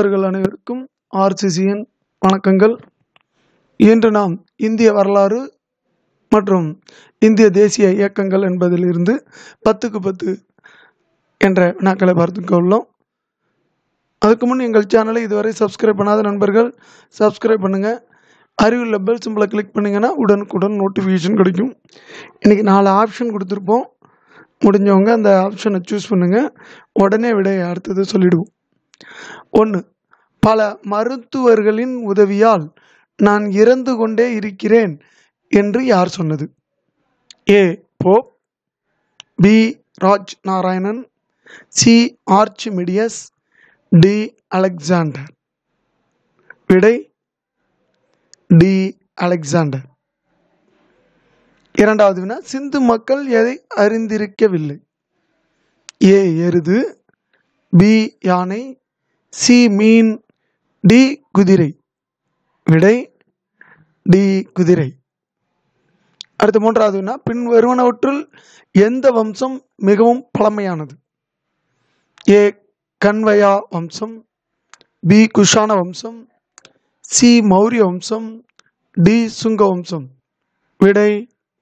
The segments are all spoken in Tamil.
நண்பர்கள் அனைவருக்கும் ஆர்சிசியின் வணக்கங்கள் இன்று நாம் இந்திய வரலாறு மற்றும் இந்திய தேசிய இயக்கங்கள் என்பதிலிருந்து பத்துக்கு பத்து என்ற வினாக்களை பார்த்துக்க உள்ளோம் அதுக்கு முன் எங்கள் சேனலை இதுவரை சப்ஸ்கிரைப் பண்ணாத நண்பர்கள் சப்ஸ்கிரைப் பண்ணுங்கள் அறிவில் பெல் சிம்பிளை கிளிக் பண்ணிங்கன்னா உடனுக்குடன் நோட்டிஃபிகேஷன் கிடைக்கும் இன்றைக்கி நாலு ஆப்ஷன் கொடுத்துருப்போம் முடிஞ்சவங்க அந்த ஆப்ஷனை சூஸ் பண்ணுங்கள் உடனே விட அடுத்தது சொல்லிடுவோம் ஒன்று பல மருத்துவர்களின் உதவியால் நான் இறந்து கொண்டே இருக்கிறேன் என்று யார் சொன்னது A Pope B Raj Narayanan C Archimedes D Alexander விடை டி அலெக்சாண்டர் இரண்டாவது வினா சிந்து மக்கள் எதை அறிந்திருக்கவில்லை ஏ எருது பி யானை சி மீன் டி குதிரை விடை டி குதிரை அடுத்து மூன்றாவது வினா பின் வருவனவற்றுள் எந்த வம்சம் மிகவும் பழமையானது ஏ கன்வயா வம்சம் பி குஷான வம்சம் சி மௌரிய வம்சம் டி சுங்க வம்சம் விடை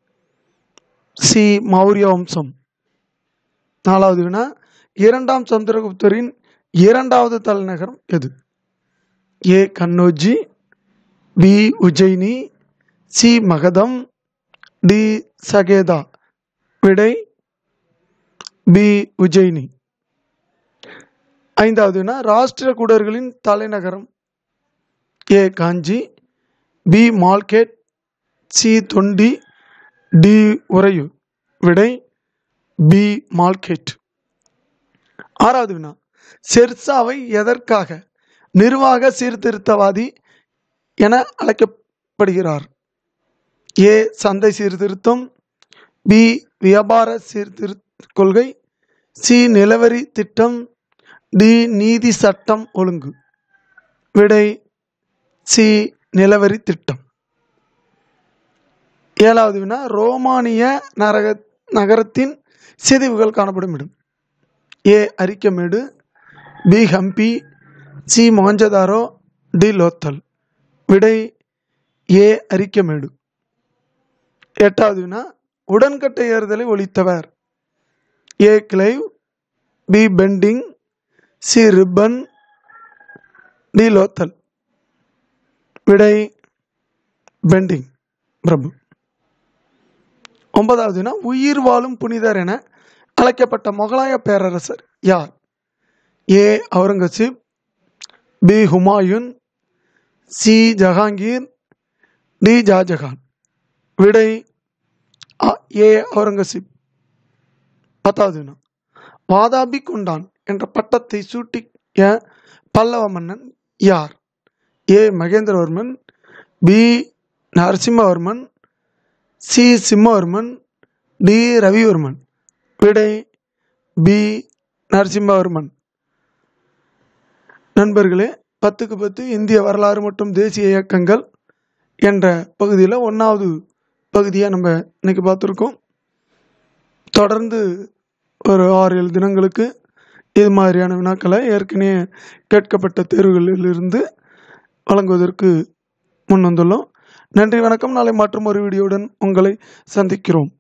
சி மௌரிய வம்சம் நாலாவது வினா இரண்டாம் சந்திரகுப்தரின் இரண்டாவது தலைநகரம் எது A Kannauj B Ujjayini C Magadha D Saketa விடை பி உஜ்ஜயினி ஐந்தாவது வினா ராஷ்டிரகூடர்களின் தலைநகரம் A Kanchi B Malkhed C Thondi D Uraiyur விடை பி மால்கேட் ஆறாவது வினா செர்சாவை எதற்காக நிர்வாக சீர்திருத்தவாதி என அழைக்கப்படுகிறார் ஏ சந்தை சீர்திருத்தம் பி வியாபார சீர்திருத்த கொள்கை சி நிலவரி திட்டம் டி நீதி சட்டம் ஒழுங்கு விடை சி நிலவரி திட்டம் ஏழாவது வினா ரோமானிய நரக நகரத்தின் சிதைவுகள் காணப்படும் இடம் A Arikamedu B Hampi C Mohenjodaro D Lothal விடை ஏ அரிக்கமேடு எட்டாவது வினா உடன்கட்டை ஏறுதலை ஒழித்தவர் A Clive B Bentinck C Ripon D Lothal விடை பெண்டிங் பிரபு ஒன்பதாவது வினா உயிர் வாழும் புனிதர் என அழைக்கப்பட்ட முகலாய பேரரசர் யார் A Aurangzeb B Humayun C Jahangir D Shah Jahan விடை அ, ஏ அவுரங்கசீப் பத்தாவது வினா வாதாபி கொண்டான் என்ற பட்டத்தை சூட்டிய பல்லவ மன்னன் யார் A Mahendravarman B Narasimhavarman C Simhavarman D Ravivarman விடை பி நரசிம்மவர்மன் நண்பர்களே பத்துக்கு பத்து இந்திய வரலாறு மற்றும் தேசிய இயக்கங்கள் என்ற பகுதியில் ஒன்றாவது பகுதியாக நம்ம இன்னைக்கு பார்த்துருக்கோம் தொடர்ந்து ஒரு ஆறு ஏழு தினங்களுக்கு இது மாதிரியான வினாக்களை ஏற்கனவே கேட்கப்பட்ட தேர்வுகளிலிருந்து வழங்குவதற்கு முன் வந்துள்ளோம் நன்றி வணக்கம் நாளை மற்றும் ஒரு வீடியோவுடன் உங்களை சந்திக்கிறோம்